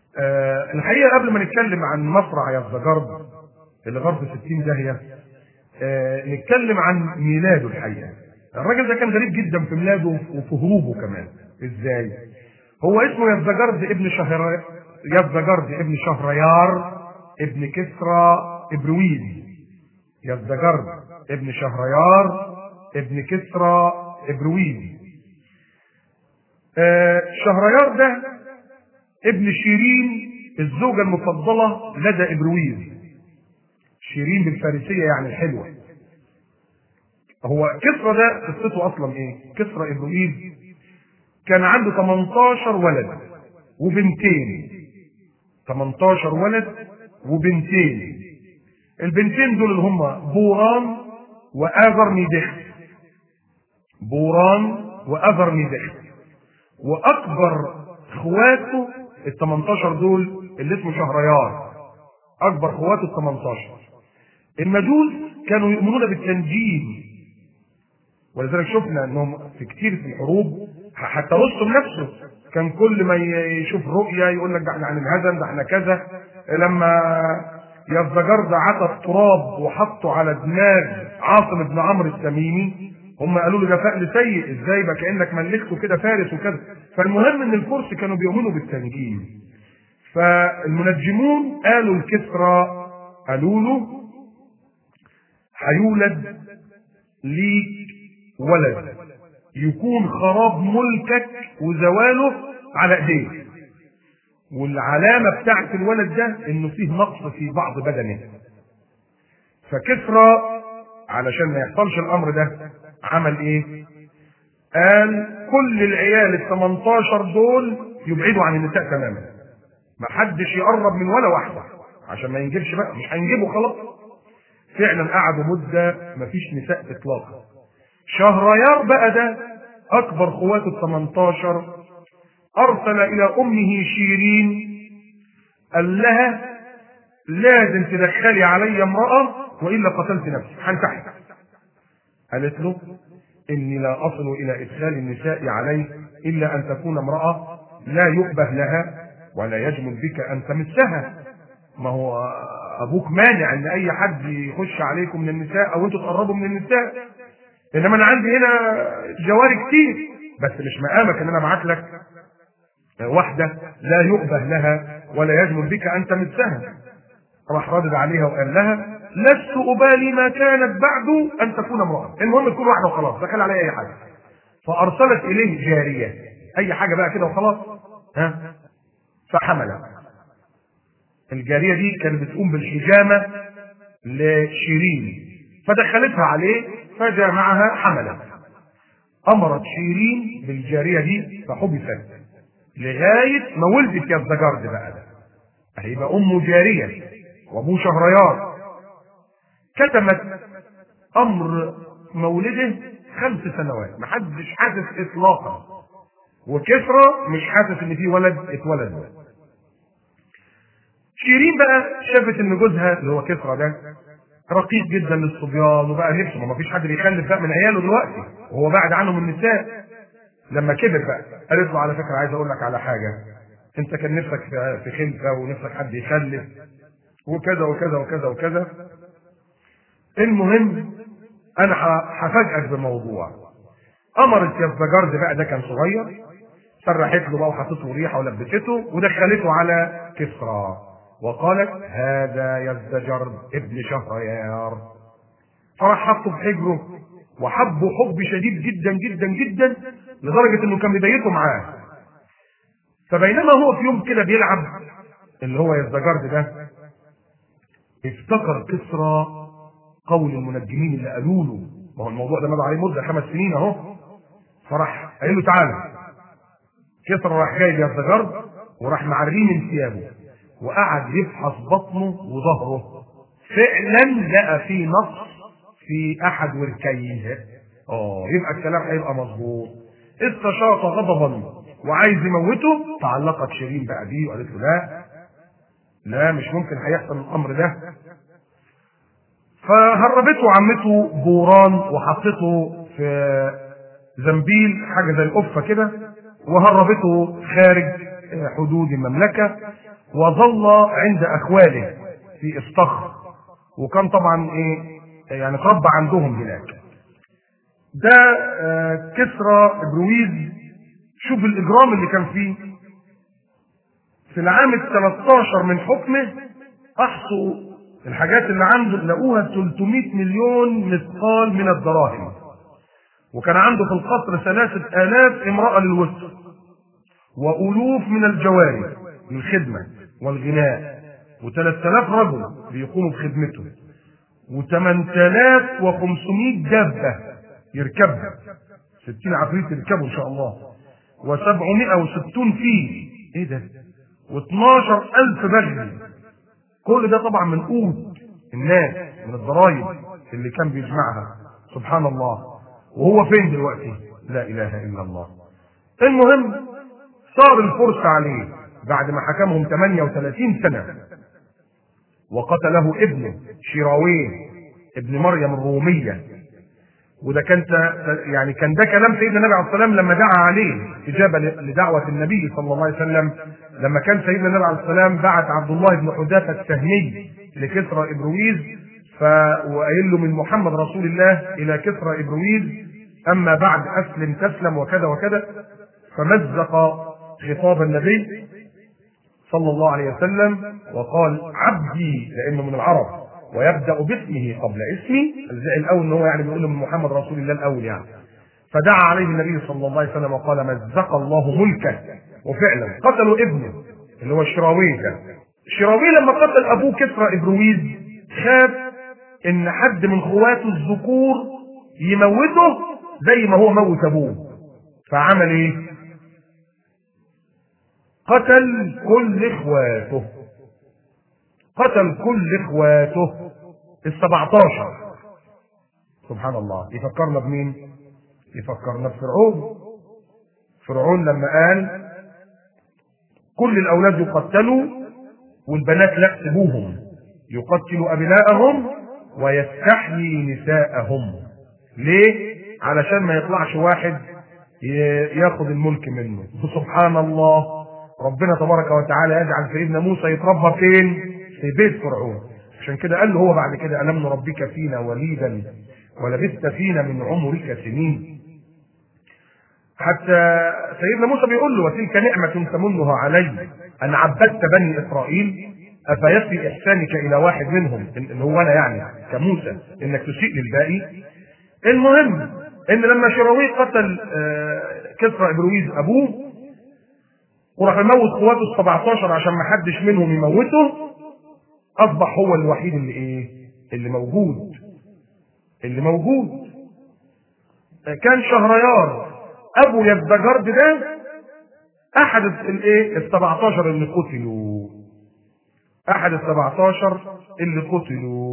آه الحقيقه قبل ما نتكلم عن مصرع يزدجرد اللي غرب 60 داهيه آه نتكلم عن ميلاده الحقيقه الراجل ده كان غريب جدا في ميلاده وفي هروبه كمان ازاي هو اسمه يزدجرد ابن شهر يزدجرد ابن شهريار ابن كسرى ابرويد يزدجرد ابن شهريار ابن كسرى ابرويد آه شهريار ده ابن شيرين الزوجة المفضلة لدى ابرويز شيرين بالفارسية يعني الحلوة هو كسرى ده قصته اصلا ايه كسرى ابرويز كان عنده 18 ولد وبنتين 18 ولد وبنتين البنتين دول اللي هم بوران وآذر ميدخ بوران وآذر ميدخ وأكبر إخواته ال 18 دول اللي اسمه شهريار أكبر إخواته ال 18 المجوس كانوا يؤمنون بالتنجيم ولذلك شفنا انهم في كتير في الحروب حتى رستم نفسه كان كل ما يشوف رؤيا يقول لك ده احنا هننهزم ده احنا كذا لما يزدجرد عطى التراب وحطه على دماغ عاصم بن عمرو التميمي هم قالوا له ده فعل سيء ازاي بقى كانك ملكته كده فارس وكذا فالمهم ان الفرس كانوا بيؤمنوا بالتنجيم فالمنجمون قالوا الكسرى قالوا له هيولد ليك ولد يكون خراب ملكك وزواله على ايديك والعلامة بتاعت الولد ده انه فيه نقص في بعض بدنه فكسرى علشان ما يحصلش الامر ده عمل ايه قال كل العيال ال 18 دول يبعدوا عن النساء تماما ما حدش يقرب من ولا واحدة عشان ما ينجبش بقى مش هينجبوا خلاص فعلا قعدوا مدة ما فيش نساء اطلاقا شهريار بقى ده اكبر قوات ال 18 ارسل الى امه شيرين قال لها لازم تدخلي علي امرأة والا قتلت نفسي هنتحر قالت له اني لا اصل الى ادخال النساء عليه الا ان تكون امرأة لا يؤبه لها ولا يجمل بك ان تمسها ما هو ابوك مانع ان اي حد يخش عليكم من النساء او انتوا تقربوا من النساء انما انا عندي هنا جواري كتير بس مش مقامك ان انا ابعت لك واحده لا يؤبه لها ولا يجمل بك ان تمسها راح ردد عليها وقال لها لست ابالي ما كانت بعد ان تكون امراه المهم تكون واحده وخلاص دخل عليها اي حاجه فارسلت اليه جاريه اي حاجه بقى كده وخلاص ها فحملت الجاريه دي كانت بتقوم بالحجامه لشيرين فدخلتها عليه فجامعها حملت امرت شيرين بالجاريه دي فحبست لغايه ما ولدت يزدجرد بقى ده هيبقى امه جاريه وابوه شهريار كتمت امر مولده خمس سنوات محدش حاسس اطلاقا وكسرى مش حاسس ان في ولد اتولد شيرين بقى شافت ان جوزها اللي هو كسرى ده رقيق جدا للصبيان وبقى نفسه ما فيش حد بيخلف بقى من عياله دلوقتي وهو بعد عنهم النساء لما كبر بقى قالت له على فكره عايز اقول لك على حاجه انت كان نفسك في خلفه ونفسك حد يخلف وكذا وكذا وكذا وكذا المهم انا هفاجئك بموضوع امرت يزدجرد بقى ده كان صغير سرحت له بقى وحطت له ريحه ولبسته ودخلته على كسرى وقالت هذا يزدجر ابن شهريار فراح حطه في حجره وحبه حب شديد جدا جدا جدا لدرجة انه كان بيبيته معاه فبينما هو في يوم كده بيلعب اللي هو يزدجرد ده افتكر كسرى قول المنجمين اللي قالوا له ما هو الموضوع ده مضى عليه مده خمس سنين اهو فراح قال له تعالى كسرى راح جايب يزدجرد وراح معريه من ثيابه وقعد يفحص بطنه وظهره فعلا لقى فيه نقص في احد وركيه اه يبقى الكلام هيبقى مظبوط استشاط غضبا وعايز يموته تعلقت شيرين بقى بيه وقالت له لا لا مش ممكن هيحصل الامر ده فهربته عمته بوران وحطته في زنبيل حاجه زي القفه كده وهربته خارج حدود المملكه وظل عند اخواله في استخر وكان طبعا ايه يعني تربى عندهم هناك ده آه، كسرى برويز شوف الاجرام اللي كان فيه في العام ال 13 من حكمه احصوا الحاجات اللي عنده لقوها 300 مليون مثقال من الدراهم وكان عنده في القصر ثلاثة آلاف امرأة للوسط وألوف من الجواري للخدمة والغناء وثلاثة آلاف رجل بيقوموا بخدمته و8500 دابة يركبها 60 عفريت يركبوا إن شاء الله و760 فيل إيه ده؟ و12000 بغل كل ده طبعا من قوت الناس من الضرائب اللي كان بيجمعها سبحان الله وهو فين دلوقتي لا اله الا الله المهم صار الفرس عليه بعد ما حكمهم 38 سنة وقتله ابنه شيراويه ابن مريم الرومية وده كان يعني كان ده كلام سيدنا النبي عليه الصلاه والسلام لما دعا عليه استجابه لدعوه النبي صلى الله عليه وسلم لما كان سيدنا النبي عليه الصلاه والسلام بعت عبد الله بن حذافه السهمي لكسرى ابرويز ف وقايل له من محمد رسول الله الى كسرى ابرويز اما بعد اسلم تسلم وكذا وكذا فمزق خطاب النبي صلى الله عليه وسلم وقال عبدي لانه من العرب ويبدا باسمه قبل اسمي الاول ان هو يعني بيقول من محمد رسول الله الاول يعني فدعا عليه النبي صلى الله عليه وسلم وقال مزق الله ملكه وفعلا قتلوا ابنه اللي هو الشراوي ده الشراوي لما قتل ابوه كسرى ابرويز خاف ان حد من خواته الذكور يموته زي ما هو موت ابوه فعمل ايه قتل كل اخواته قتل كل اخواته السبعتاشر سبحان الله يفكرنا بمين يفكرنا بفرعون فرعون لما قال كل الاولاد يقتلوا والبنات لا سيبوهم يقتل ابناءهم ويستحيي نساءهم ليه علشان ما يطلعش واحد ياخد الملك منه سبحان الله ربنا تبارك وتعالى يجعل سيدنا موسى يتربى فين في بيت فرعون عشان كده قال له هو بعد كده ألم نربك فينا وليدا ولبثت فينا من عمرك سنين حتى سيدنا موسى بيقول له وتلك نعمة تمنها علي أن عبدت بني إسرائيل أفيكفي إحسانك إلى واحد منهم اللي هو أنا يعني كموسى إنك تسيء للباقي المهم إن لما شراوي قتل كسرى إبرويز أبوه وراح يموت قواته ال 17 عشان ما حدش منهم يموته اصبح هو الوحيد اللي ايه اللي موجود اللي موجود كان شهريار ابو يزدجرد ده احد الايه ال 17 اللي قتلوا احد ال 17 اللي قتلوا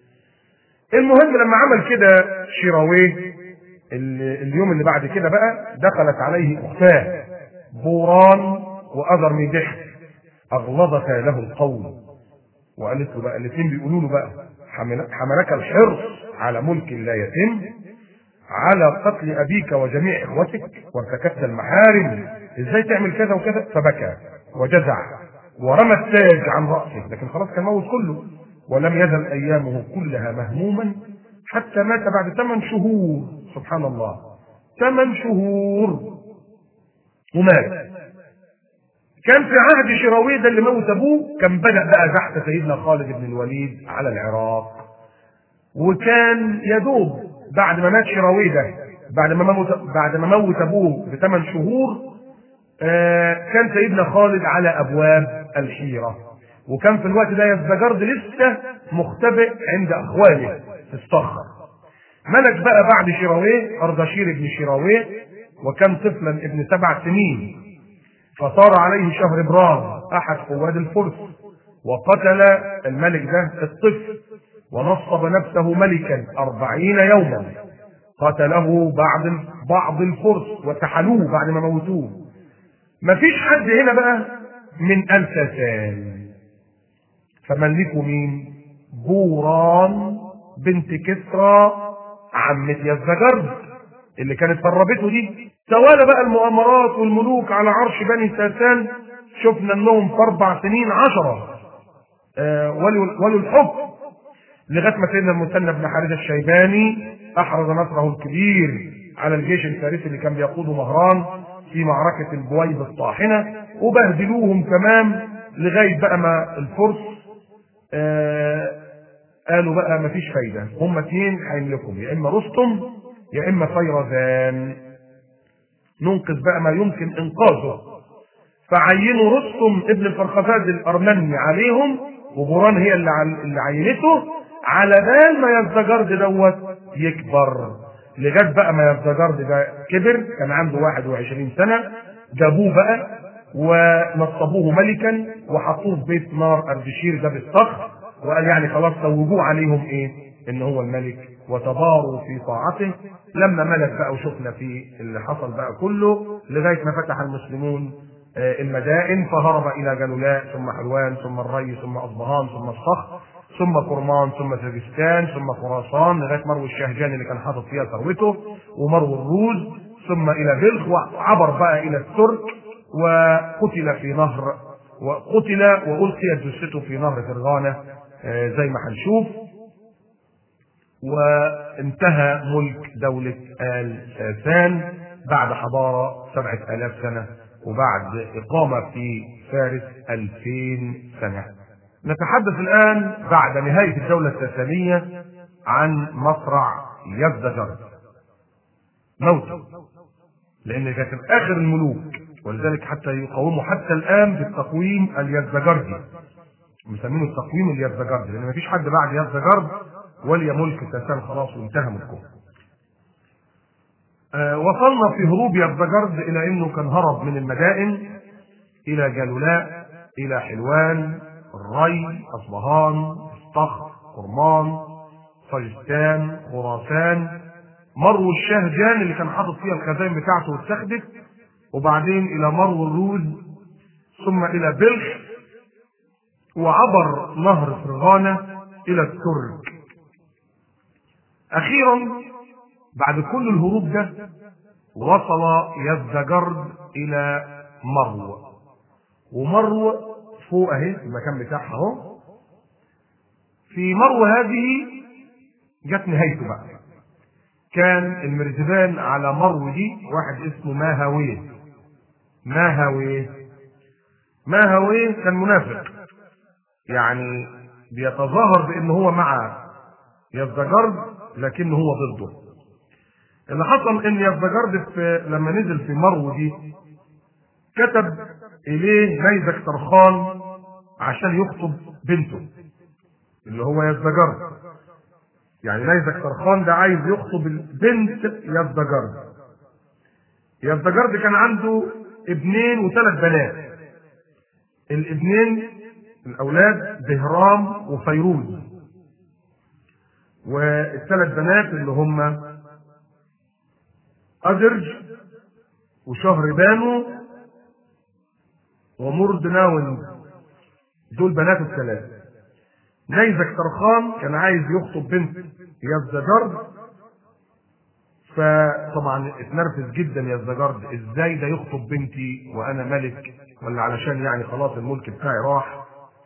المهم لما عمل كده شيراويه اليوم اللي بعد كده بقى دخلت عليه اختاه بوران واذر ميدح اغلظتا له القول وقالت له بقى الاثنين بيقولوا له بقى حملك الحرص على ملك لا يتم على قتل ابيك وجميع اخوتك وارتكبت المحارم ازاي تعمل كذا وكذا فبكى وجزع ورمى التاج عن راسه لكن خلاص كان موت كله ولم يزل ايامه كلها مهموما حتى مات بعد ثمان شهور سبحان الله ثمان شهور ومات كان في عهد شراويه ده اللي موت ابوه كان بدا بقى زحف سيدنا خالد بن الوليد على العراق وكان يدوب بعد ما مات شراويه ده بعد ما موت بعد ما موت ابوه بثمان شهور آه كان سيدنا خالد على ابواب الحيره وكان في الوقت ده يزدجرد لسه مختبئ عند اخواله في الصخر ملك بقى بعد شراويه اردشير بن شراويه وكان طفلا ابن سبع سنين فصار عليه شهر براز احد قواد الفرس وقتل الملك ده الطفل ونصب نفسه ملكا أربعين يوما قتله بعض بعض الفرس وسحلوه بعد ما موتوه مفيش حد هنا بقى من الساسان فملكوا مين بوران بنت كسرى عمة يزدجرد اللي كانت فربته دي توالى بقى المؤامرات والملوك على عرش بني ساسان شفنا انهم في اربع سنين عشرة آه، ولوا ولوا الحكم لغايه ما سيدنا المثنى بن حارثه الشيباني احرز نصره الكبير على الجيش الفارسي اللي كان بيقوده مهران في معركه البويض الطاحنه وبهدلوهم تمام لغايه بقى ما الفرس آه قالوا بقى مفيش فايده هم اتنين هيملكهم يا اما رستم يا اما فيرزان ننقذ بقى ما يمكن انقاذه فعينوا رستم ابن الفرخفاز الارمني عليهم وبوران هي اللي عن- اللي عينته على بال ما يزدجرد دوت يكبر لغايه بقى ما يزدجرد ده كبر كان عنده 21 سنه جابوه بقى ونصبوه ملكا وحطوه في بيت نار اردشير ده بالصخر وقال يعني خلاص توجوه عليهم ايه؟ ان هو الملك وتباروا في طاعته لما ملك بقى وشفنا في اللي حصل بقى كله لغايه ما فتح المسلمون آه، المدائن فهرب الى جلولاء ثم حلوان ثم الري ثم اصبهان ثم الصخر ثم كرمان ثم سجستان ثم خراسان لغايه مرو الشهجان اللي كان حاطط فيها ثروته ومرو الروز ثم الى بلخ وعبر بقى الى الترك وقتل في نهر وقتل والقيت جثته في نهر فرغانه آه، زي ما هنشوف وانتهى ملك دولة آل ساسان بعد حضارة سبعة آلاف سنة وبعد إقامة في فارس ألفين سنة نتحدث الآن بعد نهاية الدولة الساسانية عن مصرع يزدجرد موته لأن كانت آخر الملوك ولذلك حتى يقاوموا حتى الآن بالتقويم اليزدجردي مسمينه التقويم اليزدجردي لأن مفيش حد بعد يزدجرد ولي ملك ساسان خلاص وانتهى ملكه آه، وصلنا في هروب يزدجرد الى انه كان هرب من المدائن الى جلولاء الى حلوان الري اصبهان الصخر كرمان سجستان خراسان مرو الشهجان اللي كان حاطط فيها الخزائن بتاعته واتخذت وبعدين الى مرو الروز ثم الى بلخ وعبر نهر فرغانه الى الترك اخيرا بعد كل الهروب ده وصل يزدجرد الى مرو ومرو فوق اهي المكان بتاعها اهو في مرو هذه جت نهايته بقى كان المرزبان على مرو دي واحد اسمه ماهاويه ماهاويه ماهاويه كان منافق يعني بيتظاهر بان هو مع يزدجرد لكنه هو ضده اللي حصل ان يزدجرد في لما نزل في مرو دي كتب اليه نيزك ترخان عشان يخطب بنته اللي هو يزدجرد يعني نيزك ترخان ده عايز يخطب البنت يزدجرد يزدجرد كان عنده ابنين وثلاث بنات الابنين الاولاد بهرام وفيروز والثلاث بنات اللي هم أدرج وشهر بانو ومرد ناوند دول بنات الثلاثة نيزك ترخان كان عايز يخطب بنت يزدجرد فطبعا اتنرفز جدا يزدجرد ازاي ده يخطب بنتي وانا ملك ولا علشان يعني خلاص الملك بتاعي راح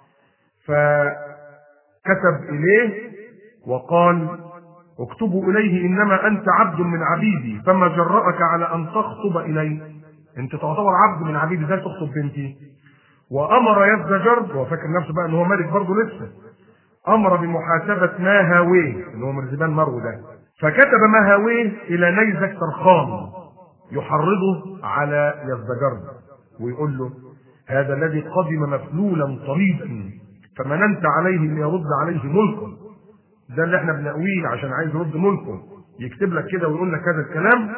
فكتب اليه وقال اكتبوا اليه انما انت عبد من عبيدي فما جرأك على ان تخطب الي انت تعتبر عبد من عبيدي ازاي تخطب بنتي وامر يزدجرد هو فاكر نفسه بقى ان هو ملك برضه لسه امر بمحاسبه ماهاويه اللي هو مرزبان مرو ده فكتب ماهاويه الى نيزك ترخان يحرضه على يزدجرد ويقول له هذا الذي قدم مفلولا طريدا فمننت عليه ليرد عليه ملكه ده اللي احنا بنقويه عشان عايز يرد ملكه يكتب لك كده ويقول لك هذا الكلام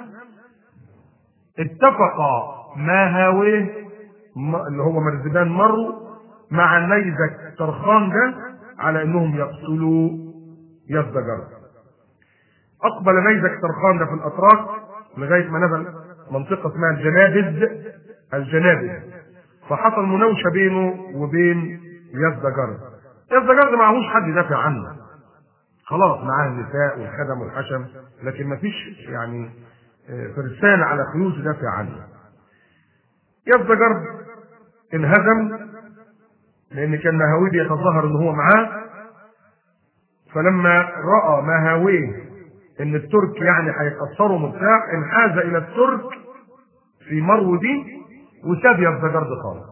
اتفق ماهاويه اللي هو مرزبان مرو مع نيزك ترخان ده على انهم يقتلوا يزدجر اقبل نيزك ترخان ده في الاتراك لغايه ما نزل منطقه اسمها الجنابذ الجنابذ فحصل مناوشه بينه وبين يزدجر يزدجر معهوش حد يدافع عنه خلاص معاه النساء والخدم والحشم لكن ما فيش يعني فرسان على خيول تدافع عنه يزدجر انهزم لان كان مهاويه بيتظاهر ان هو معاه فلما راى مهاويه ان الترك يعني هيكسرهم وبتاع انحاز الى الترك في مرو دي وساب يزدجرد خالص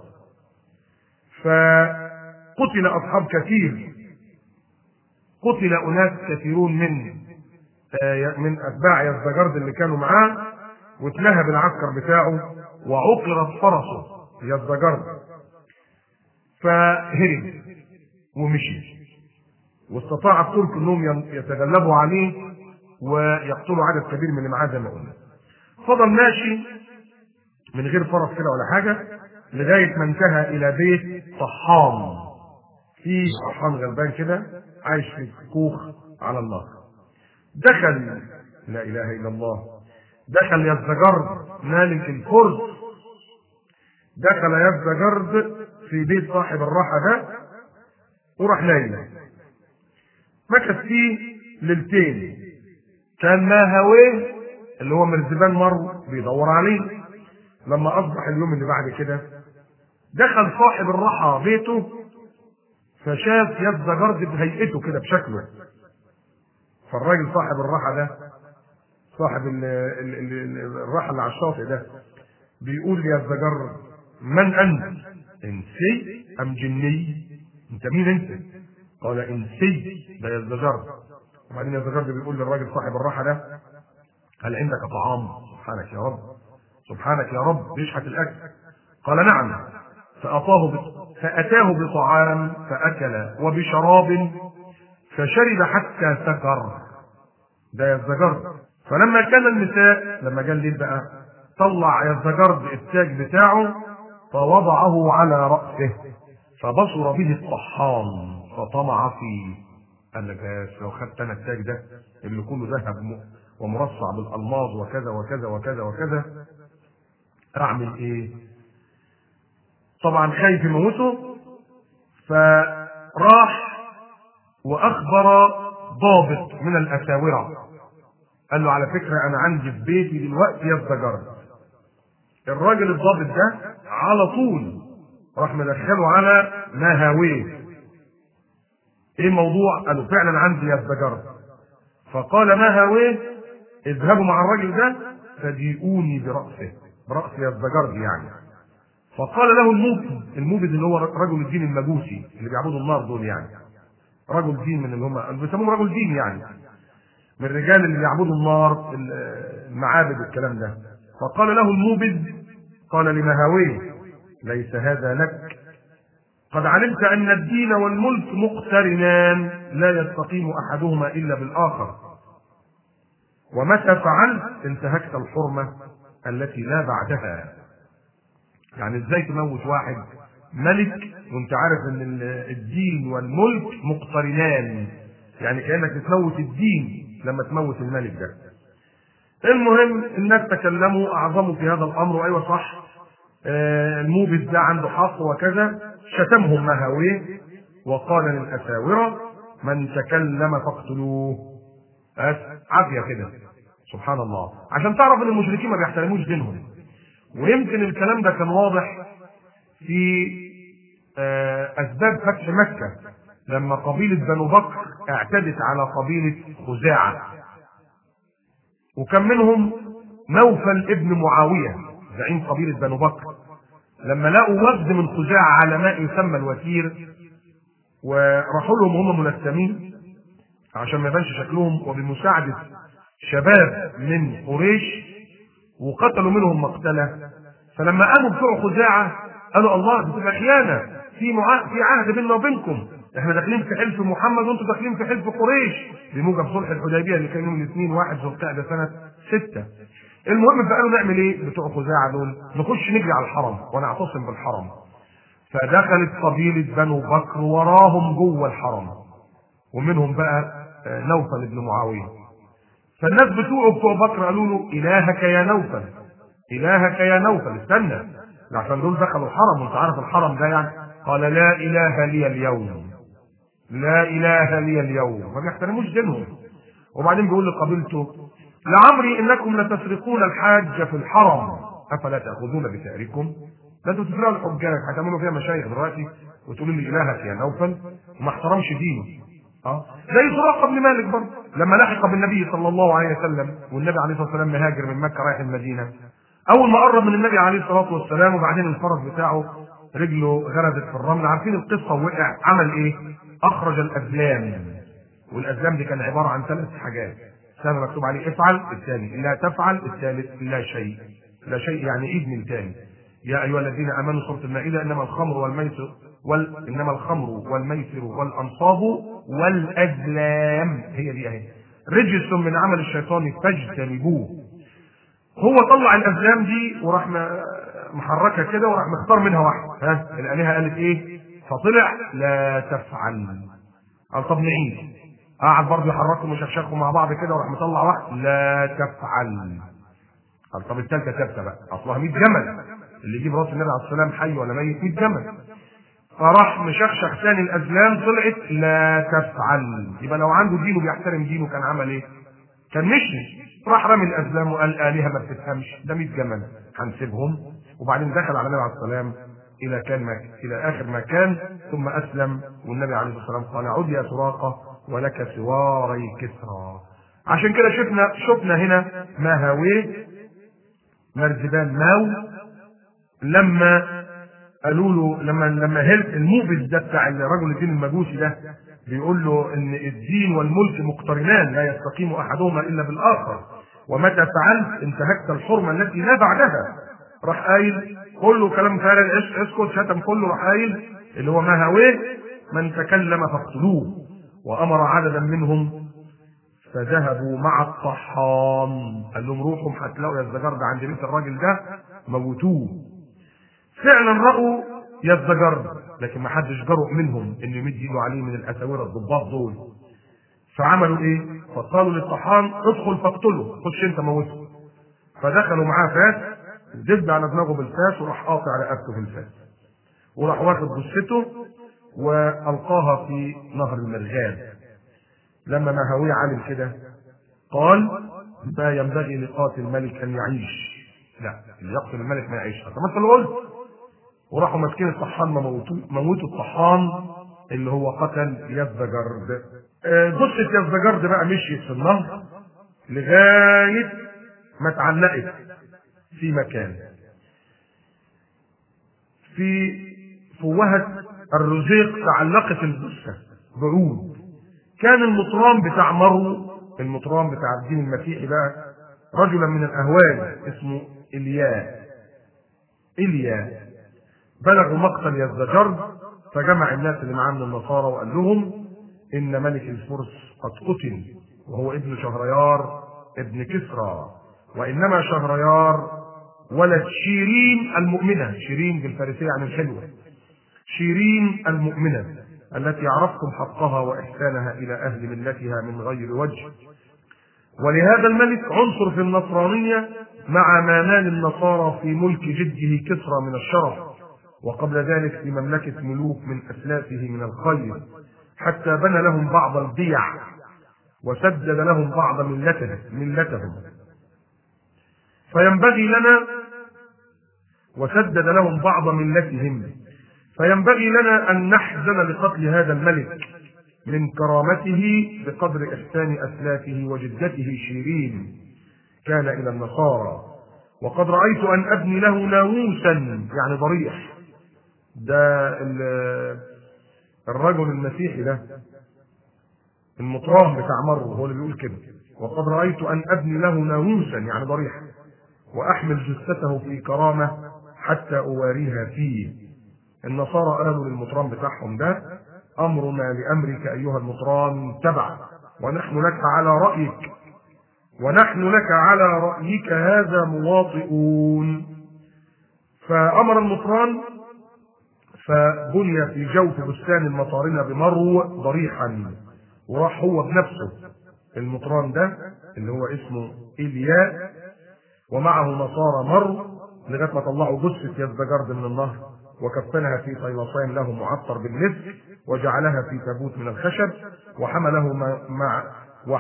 فقتل اصحاب كثير قتل اناس كثيرون من من اتباع يزدجرد اللي كانوا معاه واتنهب العسكر بتاعه وعقرت فرسه يزدجرد فهرب ومشي واستطاع الترك انهم يتغلبوا عليه ويقتلوا عدد كبير من اللي معاه زي ما قلنا. فضل ماشي من غير فرس كده ولا حاجه لغايه ما انتهى الى بيت طحام. في طحام غلبان كده عايش في كوخ على النار. دخل لا اله الا الله دخل يزدجرد مالك الفرس دخل يزدجرد في بيت صاحب الراحه ده وراح نايم مكث فيه ليلتين كان ما هواه اللي هو مرزبان مر بيدور عليه لما اصبح اليوم اللي بعد كده دخل صاحب الراحه بيته فشاف يزدجرد بهيئته كده بشكله فالراجل صاحب الراحه ده صاحب ال ال ال الراحه اللي على الشاطئ ده بيقول ليزدجرد من انت؟ انسي ام جني؟ انت مين انت؟ قال انسي ده يزدجرد وبعدين يزدجرد بيقول للراجل صاحب الراحه ده هل عندك طعام؟ سبحانك يا رب سبحانك يا رب بيشحت الاكل قال نعم فأتاه فأتاه بطعام فأكل وبشراب فشرب حتى سكر ده يزدجرد فلما كان النساء لما جه الليل بقى طلع يزدجرد التاج بتاعه فوضعه على رأسه فبصر به الطحان فطمع فيه قال لك بس لو خدت انا التاج ده اللي كله ذهب ومرصع بالالماظ وكذا وكذا وكذا وكذا اعمل ايه؟ طبعا خايف يموته فراح واخبر ضابط من الاساوره قال له على فكره انا عندي في بيتي دلوقتي يزدجرد الراجل الضابط ده على طول راح مدخله على مهاويه ايه الموضوع؟ قالوا فعلا عندي يزدجرد فقال مهاويه اذهبوا مع الراجل ده فجيئوني برأسه برأس يزدجرد يعني فقال له الموبد الموبد اللي هو رجل الدين المجوسي اللي بيعبدوا النار دول يعني رجل دين من اللي هم بيسموهم رجل دين يعني من الرجال اللي بيعبدوا النار المعابد والكلام ده فقال له الموبد قال لمهاويه ليس هذا لك قد علمت ان الدين والملك مقترنان لا يستقيم احدهما الا بالاخر ومتى فعلت انتهكت الحرمه التي لا بعدها يعني ازاي تموت واحد ملك وانت عارف ان الدين والملك مقترنان يعني كانك بتموت الدين لما تموت الملك ده المهم الناس تكلموا اعظموا في هذا الامر وايوه صح آه الموبد ده عنده حق وكذا شتمهم مهاويه وقال للاساوره من تكلم فاقتلوه عافيه كده سبحان الله عشان تعرف ان المشركين ما بيحترموش دينهم ويمكن الكلام ده كان واضح في اسباب فتح مكه لما قبيله بنو بكر اعتدت على قبيله خزاعه وكان منهم نوفل ابن معاويه زعيم قبيله بنو بكر لما لقوا وفد من خزاعه على ماء يسمى الوتير وراحوا لهم هم ملثمين عشان ما يبانش شكلهم وبمساعده شباب من قريش وقتلوا منهم مقتله فلما قاموا بتوع خزاعه قالوا الله دي تبقى خيانه في معا... في عهد بيننا وبينكم احنا داخلين في حلف محمد وانتم داخلين في حلف قريش بموجب صلح الحديبيه اللي كان يوم الاثنين واحد ذو القعده سنه سته المهم فقالوا نعمل ايه بتوع خزاعه دول نخش نجري على الحرم ونعتصم بالحرم فدخلت قبيله بنو بكر وراهم جوه الحرم ومنهم بقى نوفل بن معاويه فالناس بتوعه بتوع بكر قالوا له الهك يا نوفل الهك يا نوفل استنى عشان دول دخلوا الحرم وانت عارف الحرم ده يعني قال لا اله لي اليوم لا اله لي اليوم ما بيحترموش دينهم وبعدين بيقول لقبيلته لعمري انكم لتسرقون الحاج في الحرم افلا تاخذون بثاركم ده انتوا تفرقوا الحجاج هتعملوا فيها مشايخ دلوقتي وتقولوا لي الهك يا نوفل وما احترمش دينه اه زي سراقه بن مالك برضه لما لحق بالنبي صلى الله عليه وسلم والنبي عليه الصلاه والسلام مهاجر من مكه رايح المدينه اول ما قرب من النبي عليه الصلاه والسلام وبعدين الفرس بتاعه رجله غرزت في الرمل عارفين القصه وقع عمل ايه؟ اخرج الازلام والازلام دي كان عباره عن ثلاث حاجات سنة مكتوب عليه افعل الثاني لا تفعل الثالث لا شيء لا شيء يعني ايد من ثاني يا ايها الذين امنوا سوره المائده انما الخمر والميسر وال... انما الخمر والميسر والانصاب والازلام هي دي اهي رجس من عمل الشيطان فاجتنبوه هو طلع الازلام دي وراح محركها كده وراح مختار منها واحده ها الالهه قالت ايه فطلع لا تفعل قال طب نعيد قعد برضه يحركهم ويشخشخوا مع بعض كده وراح مطلع واحد لا تفعل قال طب الثالثه ثابته بقى اصلها 100 جمل اللي يجيب راس النبي عليه السلام حي ولا ميت 100 جمل فراح مشخشخ ثاني الازلام طلعت لا تفعل يبقى لو عنده دينه بيحترم دينه كان عمل ايه؟ كان مشي راح رمي الازلام وقال الهه ما بتفهمش ده 100 جمل هنسيبهم وبعدين دخل على النبي عليه السلام الى كان مك... الى اخر مكان ثم اسلم والنبي عليه الصلاه والسلام قال عد يا سراقه ولك سواري كسرى عشان كده شفنا شفنا هنا ماهاويه مرزبان ماو لما قالوا له لما لما هلف الموبس ده بتاع الرجل الدين المجوسي ده بيقول له ان الدين والملك مقترنان لا يستقيم احدهما الا بالاخر ومتى فعلت انتهكت الحرمه التي لا بعدها راح قايل كله كلام فارغ اسكت شتم كله راح قايل اللي هو ماهاويه من تكلم فاقتلوه وامر عددا منهم فذهبوا مع الطحان قال لهم روحوا هتلاقوا يا الزجر ده عند بيت الراجل ده موتوه فعلا راوا يا الزجر لكن ما حدش جرؤ منهم انه يمد ايده عليه من الاساوره الضباط دول فعملوا ايه؟ فقالوا للطحان ادخل فاقتله خش انت موته فدخلوا معاه فاس دب على دماغه بالفاس وراح قاطع رقبته بالفاس وراح واخد جثته والقاها في نهر المرغاب لما مهاويه علم كده قال ما ينبغي لقاتل الملك ان يعيش لا اللي يقتل الملك ما يعيش طب ما انت اللي قلت وراحوا ماسكين الطحان موتوا موتوا الطحان اللي هو قتل يزدجرد جثه يزدجرد بقى مشيت في النهر لغايه ما اتعلقت في مكان في فوهة الرزيق تعلقت الجثة بعود كان المطران بتاع مرو المطران بتاع الدين المسيحي بقى رجلا من الأهوال اسمه إلياء إلياء بلغوا مقتل يزدجرد فجمع الناس اللي معاه من النصارى وقال لهم إن ملك الفرس قد قتل وهو ابن شهريار ابن كسرى وإنما شهريار ولد شيرين المؤمنة شيرين بالفارسية عن الحلوة شيرين المؤمنة التي عرفتم حقها وإحسانها إلى أهل ملتها من غير وجه ولهذا الملك عنصر في النصرانية مع ما نال النصارى في ملك جده كسرى من الشرف وقبل ذلك في مملكة ملوك من أسلافه من الخير حتى بنى لهم بعض البيع وسدد لهم بعض ملته ملتهم فينبغي لنا وسدد لهم بعض ملتهم فينبغي لنا أن نحزن لقتل هذا الملك من كرامته بقدر إحسان أسلافه وجدته شيرين كان إلى النصارى وقد رأيت أن أبني له ناموسا يعني ضريح ده الرجل المسيحي ده المطران بتاع مره هو اللي بيقول كده وقد رأيت أن أبني له ناموسا يعني ضريح وأحمل جثته في كرامة حتى أواريها فيه النصارى قالوا للمطران بتاعهم ده أمرنا لأمرك أيها المطران تبع ونحن لك على رأيك ونحن لك على رأيك هذا مواطئون فأمر المطران فبني في جوف بستان المطارنة بمرو ضريحا وراح هو بنفسه المطران ده اللي هو اسمه إلياء ومعه نصارى مر لغايه ما طلعوا جثه يزدجرد من النهر وكفنها في طيلسين له معطر بالمسك وجعلها في تابوت من الخشب وحمله مع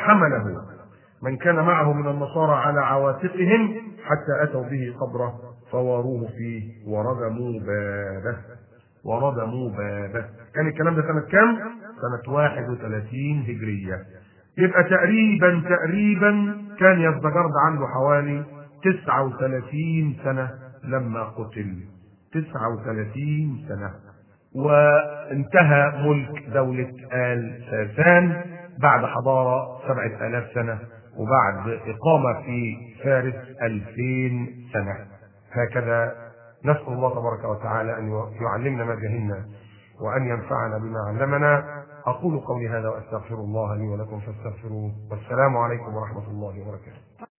وحمله من كان معه من النصارى على عواتقهم حتى اتوا به قبره فواروه فيه وردموا بابه وردموا بابه كان الكلام ده سنة كام؟ سنة 31 هجرية يبقى تقريبا تقريبا كان يزدجرد عنده حوالي 39 سنة لما قتل 39 سنة وانتهى ملك دولة آل ساسان بعد حضارة سبعة آلاف سنة وبعد إقامة في فارس ألفين سنة هكذا نسأل الله تبارك وتعالى أن يعلمنا ما جهلنا وأن ينفعنا بما علمنا أقول قولي هذا وأستغفر الله لي ولكم فاستغفروه والسلام عليكم ورحمة الله وبركاته